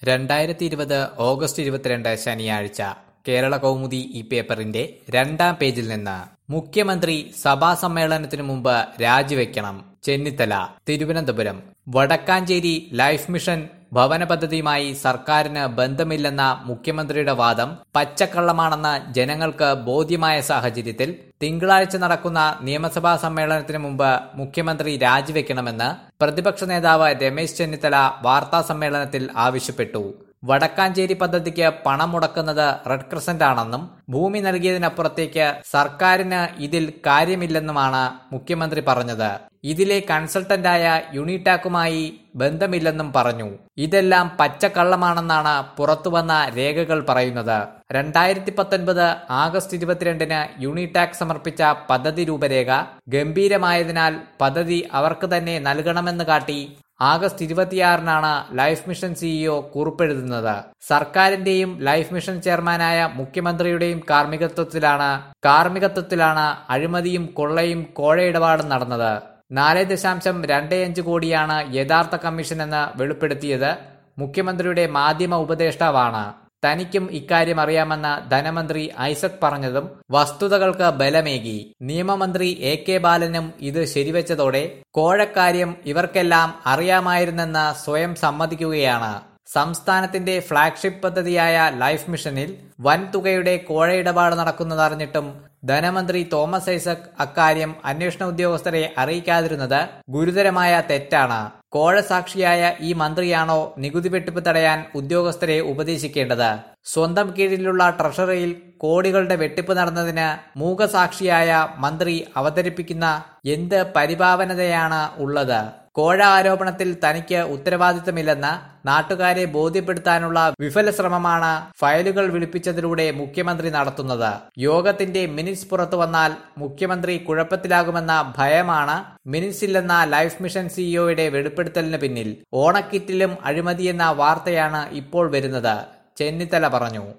രണ്ടായിരത്തി ഇരുപത് ഓഗസ്റ്റ് ഇരുപത്തിരണ്ട് ശനിയാഴ്ച കേരള കൗമുദി ഈ പേപ്പറിന്റെ രണ്ടാം പേജിൽ നിന്ന് മുഖ്യമന്ത്രി സഭാ സമ്മേളനത്തിനു മുമ്പ് രാജിവെക്കണം ചെന്നിത്തല തിരുവനന്തപുരം വടക്കാഞ്ചേരി ലൈഫ് മിഷൻ ഭവന പദ്ധതിയുമായി സർക്കാരിന് ബന്ധമില്ലെന്ന മുഖ്യമന്ത്രിയുടെ വാദം പച്ചക്കള്ളമാണെന്ന് ജനങ്ങൾക്ക് ബോധ്യമായ സാഹചര്യത്തിൽ തിങ്കളാഴ്ച നടക്കുന്ന നിയമസഭാ സമ്മേളനത്തിന് മുമ്പ് മുഖ്യമന്ത്രി രാജിവെക്കണമെന്ന് പ്രതിപക്ഷ നേതാവ് രമേശ് ചെന്നിത്തല വാർത്താ സമ്മേളനത്തിൽ ആവശ്യപ്പെട്ടു വടക്കാഞ്ചേരി പദ്ധതിക്ക് പണം മുടക്കുന്നത് റെഡ് ക്രസന്റ് ആണെന്നും ഭൂമി നൽകിയതിനപ്പുറത്തേക്ക് സർക്കാരിന് ഇതിൽ കാര്യമില്ലെന്നുമാണ് മുഖ്യമന്ത്രി പറഞ്ഞത് ഇതിലെ കൺസൾട്ടന്റായ യുണിടാക്കുമായി ബന്ധമില്ലെന്നും പറഞ്ഞു ഇതെല്ലാം പച്ചക്കള്ളമാണെന്നാണ് പുറത്തുവന്ന രേഖകൾ പറയുന്നത് രണ്ടായിരത്തി പത്തൊൻപത് ആഗസ്റ്റ് ഇരുപത്തിരണ്ടിന് യുണിടാക് സമർപ്പിച്ച പദ്ധതി രൂപരേഖ ഗംഭീരമായതിനാൽ പദ്ധതി അവർക്ക് തന്നെ നൽകണമെന്ന് കാട്ടി ആഗസ്റ്റ് ഇരുപത്തിയാറിനാണ് ലൈഫ് മിഷൻ സിഇഒ കുറിപ്പെഴുതുന്നത് സർക്കാരിന്റെയും ലൈഫ് മിഷൻ ചെയർമാനായ മുഖ്യമന്ത്രിയുടെയും കാർമ്മികത്വത്തിലാണ് കാർമ്മികത്വത്തിലാണ് അഴിമതിയും കൊള്ളയും കോഴയിടപാടും നടന്നത് നാല് ദശാംശം രണ്ട് അഞ്ച് കോടിയാണ് യഥാർത്ഥ കമ്മീഷൻ എന്ന് വെളിപ്പെടുത്തിയത് മുഖ്യമന്ത്രിയുടെ മാധ്യമ ഉപദേഷ്ടാവാണ് തനിക്കും ഇക്കാര്യം അറിയാമെന്ന് ധനമന്ത്രി ഐസക് പറഞ്ഞതും വസ്തുതകൾക്ക് ബലമേകി നിയമമന്ത്രി എ കെ ബാലനും ഇത് ശരിവെച്ചതോടെ കോഴക്കാര്യം ഇവർക്കെല്ലാം അറിയാമായിരുന്നെന്ന് സ്വയം സമ്മതിക്കുകയാണ് സംസ്ഥാനത്തിന്റെ ഫ്ളാഗ്ഷിപ്പ് പദ്ധതിയായ ലൈഫ് മിഷനിൽ വൻതുകയുടെ കോഴയിടപാട് നടക്കുന്നതറിഞ്ഞിട്ടും ധനമന്ത്രി തോമസ് ഐസക് അക്കാര്യം അന്വേഷണ ഉദ്യോഗസ്ഥരെ അറിയിക്കാതിരുന്നത് ഗുരുതരമായ തെറ്റാണ് കോഴസാക്ഷിയായ ഈ മന്ത്രിയാണോ നികുതി വെട്ടിപ്പ് തടയാൻ ഉദ്യോഗസ്ഥരെ ഉപദേശിക്കേണ്ടത് സ്വന്തം കീഴിലുള്ള ട്രഷറിയിൽ കോടികളുടെ വെട്ടിപ്പ് നടന്നതിന് മൂകസാക്ഷിയായ മന്ത്രി അവതരിപ്പിക്കുന്ന എന്ത് പരിഭാവനതയാണ് ഉള്ളത് കോഴ ആരോപണത്തിൽ തനിക്ക് ഉത്തരവാദിത്തമില്ലെന്ന് നാട്ടുകാരെ ബോധ്യപ്പെടുത്താനുള്ള വിഫല ശ്രമമാണ് ഫയലുകൾ വിളിപ്പിച്ചതിലൂടെ മുഖ്യമന്ത്രി നടത്തുന്നത് യോഗത്തിന്റെ മിനിറ്റ്സ് പുറത്തു വന്നാൽ മുഖ്യമന്ത്രി കുഴപ്പത്തിലാകുമെന്ന ഭയമാണ് മിനിറ്റ്സ് ഇല്ലെന്ന ലൈഫ് മിഷൻ സിഇഒയുടെ വെളിപ്പെടുത്തലിന് പിന്നിൽ ഓണക്കിറ്റിലും അഴിമതിയെന്ന വാർത്തയാണ് ഇപ്പോൾ വരുന്നത് ചെന്നിത്തല പറഞ്ഞു